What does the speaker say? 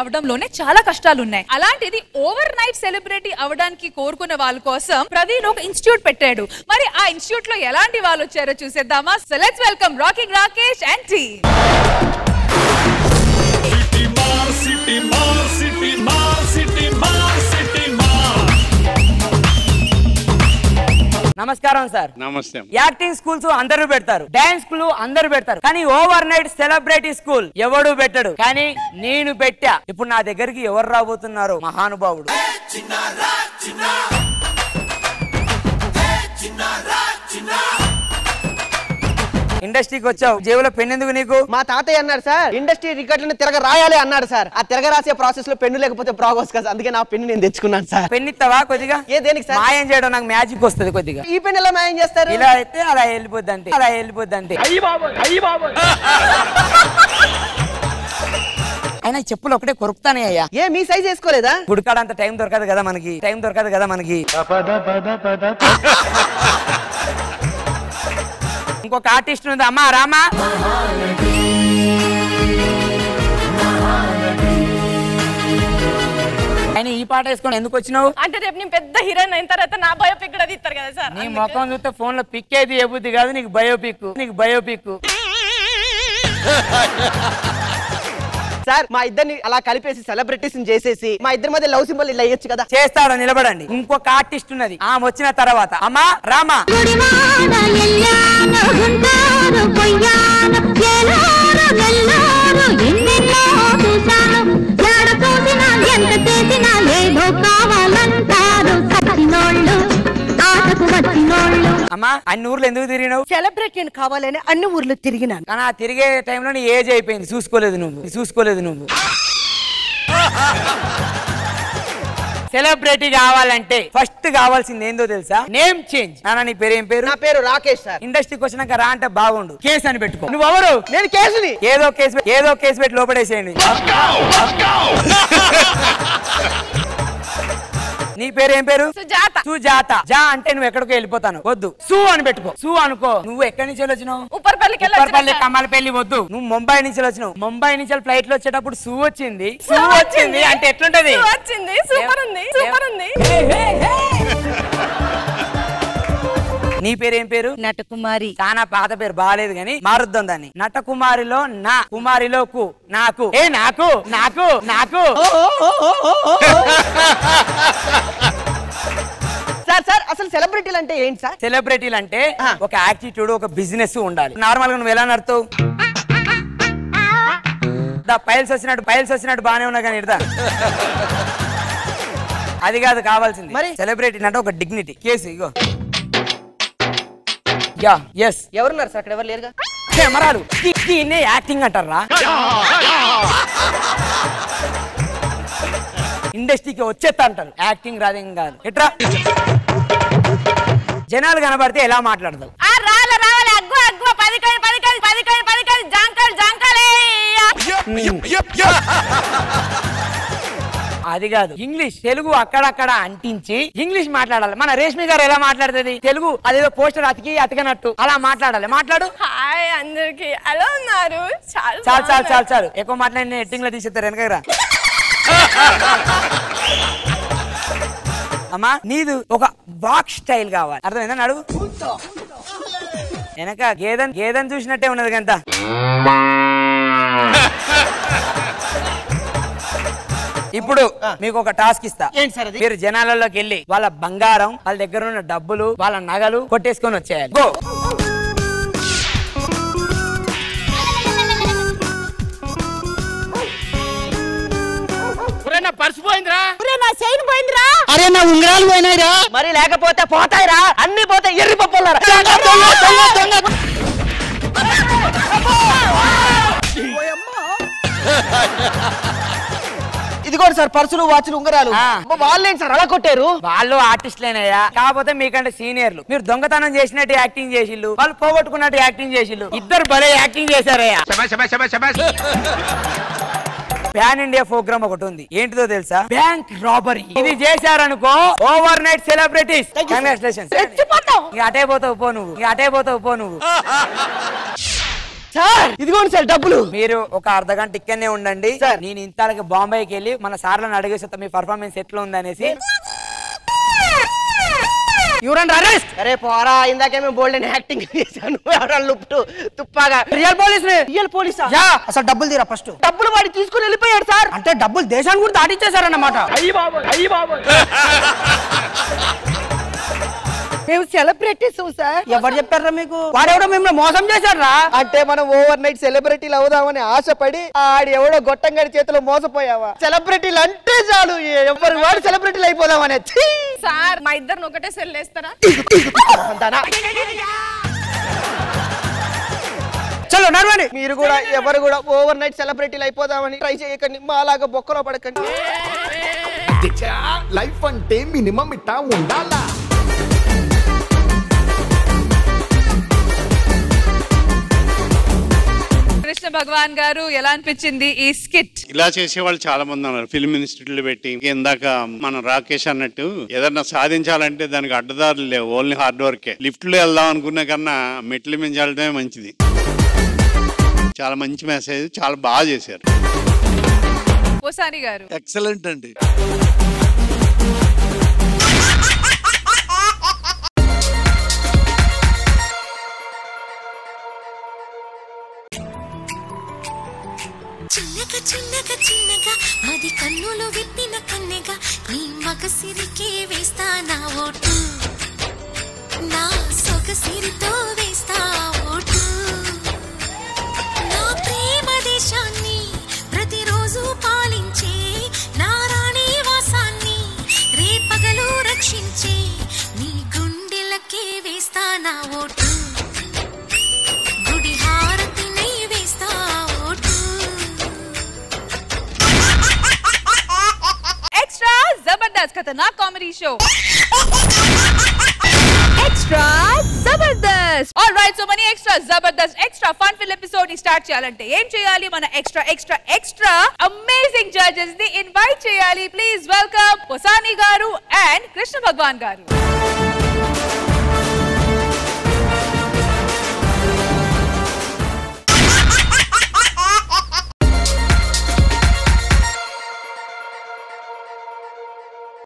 అవడంలోనే చాలా కష్టాలు ఉన్నాయి అలాంటిది ఓవర్ నైట్ సెలబ్రిటీ అవడానికి కోరుకున్న వాళ్ళ కోసం ప్రవీణ్ ఒక ఇన్స్టిట్యూట్ పెట్టాడు మరి ఆ ఇన్స్టిట్యూట్ లో ఎలాంటి వాళ్ళు వచ్చారో చూసేద్దామా so let's welcome rocking Rakesh and టీ City Mar, City Mar, City Mar, City Mar, City Mar. నమస్కారం సార్ నమస్తే యాక్టింగ్ స్కూల్స్ అందరూ పెడతారు డాన్స్ స్కూల్ అందరూ పెడతారు కానీ ఓవర్ నైట్ సెలబ్రిటీ స్కూల్ ఎవడు పెట్టడు కానీ నేను పెట్టా ఇప్పుడు నా దగ్గరికి ఎవరు రాబోతున్నారు మహానుభావుడు ఇండస్ట్రీకి వచ్చావు జేబులో పెన్ ఎందుకు నీకు మా తాతయ్య అన్నాడు సార్ ఇండస్ట్రీ రికార్డులను తిరగ రాయాలి అన్నాడు సార్ ఆ తిరగ రాసే ప్రాసెస్ లో పెన్ను లేకపోతే ప్రాగోస్ కదా అందుకే నా పెన్ను నేను తెచ్చుకున్నాను సార్ పెన్ ఇస్తావా కొద్దిగా ఏ దేనికి సార్ మాయం చేయడం నాకు మ్యాజిక్ వస్తుంది కొద్దిగా ఈ పెన్ ఎలా మాయం చేస్తారు ఇలా అయితే అలా వెళ్ళిపోద్ది అంటే అలా వెళ్ళిపోద్ది అంటే అయినా ఈ చెప్పులు ఒకటే కొరుకుతానే అయ్యా ఏ మీ సైజ్ వేసుకోలేదా గుడికాడ అంత టైం దొరకదు కదా మనకి టైం దొరకదు కదా మనకి ఇంకొక ఆర్టిస్ట్ ఉంది అమ్మా రామా ఆయన ఈ పాట వేసుకొని ఎందుకు వచ్చినావు అంటే రేపు నేను పెద్ద హీరోయిన్ అయిన తర్వాత నా బయోపిక్ కూడా తీస్తారు కదా సార్ నీ ముఖం చూస్తే ఫోన్ లో పిక్ ఏది ఏ బుద్ధి కాదు నీకు బయోపిక్ నీకు బయోపిక్ సార్ మా ఇద్దరిని అలా కలిపేసి సెలబ్రిటీస్ చేసేసి మా ఇద్దరి మధ్య లవ్ సింబల్ ఇలా వేయొచ్చు కదా చేస్తాడు నిలబడండి ఇంకొక ఆర్టిస్ట్ ఉన్నది ఆమె వచ్చిన తర్వాత అమ్మా రామా గుడివాడ ఎల్లాను గుంటారు పొయ్యాను ఏలారు నెల్లారు ఎన్నెన్నో చూశాను ఎడ చూసినా ఎంత చేసినా ఏదో కావాలంటారు సచ్చినోళ్ళు ఆటకు వచ్చినోళ్ళు అమ్మా అన్ని ఊర్లు ఎందుకు తిరిగినావు సెలబ్రిటీని కావాలని అన్ని ఊర్లు తిరిగినాను కానీ ఆ తిరిగే టైంలో నీ ఏజ్ అయిపోయింది చూసుకోలేదు నువ్వు చూసుకోలేదు నువ్వు సెలబ్రిటీ కావాలంటే ఫస్ట్ కావాల్సింది ఏందో తెలుసా నేమ్ చేంజ్ నాన్న నీ పేరు ఏం పేరు నా పేరు రాకేష్ సార్ ఇండస్ట్రీకి వచ్చినాక రా అంటే బాగుండు కేసు అని పెట్టుకో నువ్వు ఎవరు నేను కేసుని ఏదో కేసు పెట్టి- ఏదో కేసు పెట్టి లోపడేసేయండి నీ పేరు ఏం పేరు సుజాత సుజాత జా అంటే నువ్వు ఎక్కడికో వెళ్ళిపోతాను వద్దు సు అని పెట్టుకో సు అనుకో నువ్వు ఎక్కడి నుంచి వచ్చినావు ఉప్పర్పల్లికి వెళ్ళి ఉప్పర్పల్లి వచ్చిన కమ్మలపల్లి వద్దు నువ్వు ముంబై నుంచి వచ్చినావు ముంబై నుంచి ఫ్లైట్ లో వచ్చేటప్పుడు సు వచ్చింది సు వచ్చింది అంటే ఎట్లుంటది సార్. వచ్చింది సూపర్ ఉంది సూపర్ ఉంది నీ పేరు ఏం పేరు నటకుమారి చాలా పాత పేరు బాగాలేదు గాని మారుద్దాం దాన్ని నట కుమారిలో నా కుమారిలో కు నాకు ఏ నాకు నాకు నాకు సార్ సార్ అసలు సెలబ్రిటీలు అంటే ఏంటి సార్ సెలబ్రిటీలు అంటే ఆ. ఒక యాటిట్యూడ్ ఒక బిజినెస్ ఉండాలి నార్మల్ గా నువ్వు ఎలా నడుతావు దా పైల్స్ వచ్చినట్టు పైల్స్ వచ్చినట్టు బానే ఉన్నా కానీ ఇడదా అది కాదు కావాల్సింది మరి? సెలబ్రిటీ అంటే ఒక dignity case ego ya yes ఎవరున్నారు సార్ అక్కడ ఎవరు లేరుగా కెమెరాలు దీ- దీన్నే యాక్టింగ్ అంటారా ఇండస్ట్రీకి వచ్చేస్తా అంటారు యాక్టింగ్ రాదేం కాదు ఎట్రా జనాలు కనబడితే ఎలా మాట్లాడతావు ఆ రాల రావాలి అగ్గు అగ్గు పది కడి పది కడి పది కడి పది కడి జాంకాలు జాంకాలే అది కాదు ఇంగ్లీష్ తెలుగు అక్కడక్కడ అంటించి ఇంగ్లీష్ మాట్లాడాలి మన రేష్మి గారు ఎలా మాట్లాడుతుంది తెలుగు అదేదో పోస్టర్ అతికి అతికినట్టు అలా మాట్లాడాలి మాట్లాడు హాయ్ అందరికి ఎలా ఉన్నారు చాలా చాలు చాలు చాలు బాగున్నారు. చాలు ఎక్కువ మాట్లాడిన ఎట్టింగ్ లో తీసేస్తారు వెనకరా అమ్మా నీదు ఒక బాక్స్ స్టైల్ కావాలి అర్థమైందా అడుగు వెనక గేదెన్ గేదెన్ చూసినట్టే ఉన్నది కంత ఇప్పుడు మీకు ఒక టాస్క్ ఇస్తా ఏంటి సార్ అది? మీరు జనాలలోకి వెళ్ళి వాళ్ళ బంగారం వాళ్ళ దగ్గర ఉన్న డబ్బులు వాళ్ళ నగలు కొట్టేసుకొని వచ్చేయాలి గో మరి లేకపోతే పోతాయిరా అన్ని పోతాయి ఎర్రి పప్పులారా ఇదిగోండి సార్ పర్సులు వాచ్లు ఉంగరాలు ఆ. అబ్బా, వాళ్ళేంటి సార్ అలా కొట్టారు వాళ్ళు ఆర్టిస్ట్లేనయ్యా కాకపోతే మీకంటే సీనియర్లు మీరు దొంగతనం చేసినట్టు యాక్టింగ్ చేసిల్లు వాళ్ళు పోగొట్టుకున్నట్టు యాక్టింగ్ చేసిల్లు ఇద్దరు భలే యాక్టింగ్ చేశారయ్యా ప్యాన్ ఇండియా ప్రోగ్రామ్ ఒకటి ఉంది ఏంటిదో తెలుసా బ్యాంక్ రాబరీ ఇది చేశారనుకో ఓవర్ నైట్ సెలబ్రిటీస్ కంగ్రాచులేషన్ ఇక అటే పోతావు పో నువ్వు ఇక అటే పోతావు పో నువ్వు సార్ ఇదిగోండి సార్ డబ్బులు మీరు ఒక అర్ధ గంట ఇక్కడనే ఉండండి సార్. నేను ఇంతలకి బాంబేకి వెళ్ళి మన సార్లను అడిగేసి మీ పర్ఫార్మెన్స్ ఎట్లా ఉందనేసి యూరన్ అరెస్ట్ అరే పోరా ఇందాకే మేము బోల్డ్ యాక్టింగ్ చేశాను ఎవరా లుప్టు తుప్పాగా రియల్ పోలీస్ రియల్ పోలీసా యా అసలు డబ్బులు తీరా ఫస్ట్ డబ్బులు వాడి తీసుకుని వెళ్ళిపోయాడు సార్ అంటే డబ్బులు దేశాన్ని కూడా దాటిచ్చేసారన్నమాట మేము సెలబ్రిటీస్ సార్ ఎవరు చెప్పారా మీకు వాడెవడో మిమ్మల్ని మోసం చేశారా అంటే మనం ఓవర్ నైట్ సెలబ్రిటీలు అవుదామని ఆశపడి ఆడి ఎవడో గొట్టంగాడి చేతిలో మోసపోయావా సెలబ్రిటీలు అంటే చాలు ఎవరు వాడు సెలబ్రిటీలు అయిపోదామనే ఛీ! సార్ మా ఇద్దరిని ఒకటే సెల్ వేస్తారా అంతానా? చలో నడవండి మీరు కూడా ఎవరు కూడా ఓవర్ నైట్ సెలబ్రిటీలు అయిపోదామని ట్రై చేయకండి మాలాగా బొక్కలో పడకండి లైఫ్ అంటే మినిమం ఇట్టా ఉండాలా కృష్ణ భగవాన్ గారు ఎలా అనిపించింది ఈ స్కిట్ ఇలా చేసే వాళ్ళు చాలా మంది ఉన్నారు ఫిల్మ్ ఇన్స్టిట్యూట్లు పెట్టి ఇందాక మన రాకేష్ అన్నట్టు ఏదన్నా సాధించాలంటే దానికి అడ్డదారులు లేవు ఓన్లీ హార్డ్ వర్కే లిఫ్ట్ లో వెళ్దాం అనుకున్న కన్నా మెట్లు మించి వెళ్ళడమే మంచిది చాలా మంచి మెసేజ్ చాలా బాగా చేశారు పోసాని గారు ఎక్సలెంట్ అండి చిన్నగా చిన్నగా చిన్నగా మది కన్నులు విప్పిన కన్నెగా నీ మగ సిరికే వేస్తా నా ఓటు నా సొగ సిరితో వేస్తా ఓటు నా ప్రేమ దేశాన్ని ప్రతిరోజు పాలించే నా రాణి వాసాన్ని రేపగలు రక్షించే నీ గుండెలకే వేస్తా నా ఓటు గుడి హారతినై వేస్తా ఓటు ఎక్స్ట్రా జబర్దస్త్ ఖతర్నాక్ comedy show extra Jabardasth all right so money extra Jabardasth extra fun fill episode ని స్టార్ట్ చేయాలంటే ఏం చేయాలి మన extra extra extra amazing judges ని ఇన్వైట్ చేయాలి please welcome Posani garu and Krishna భగవాన్ గారు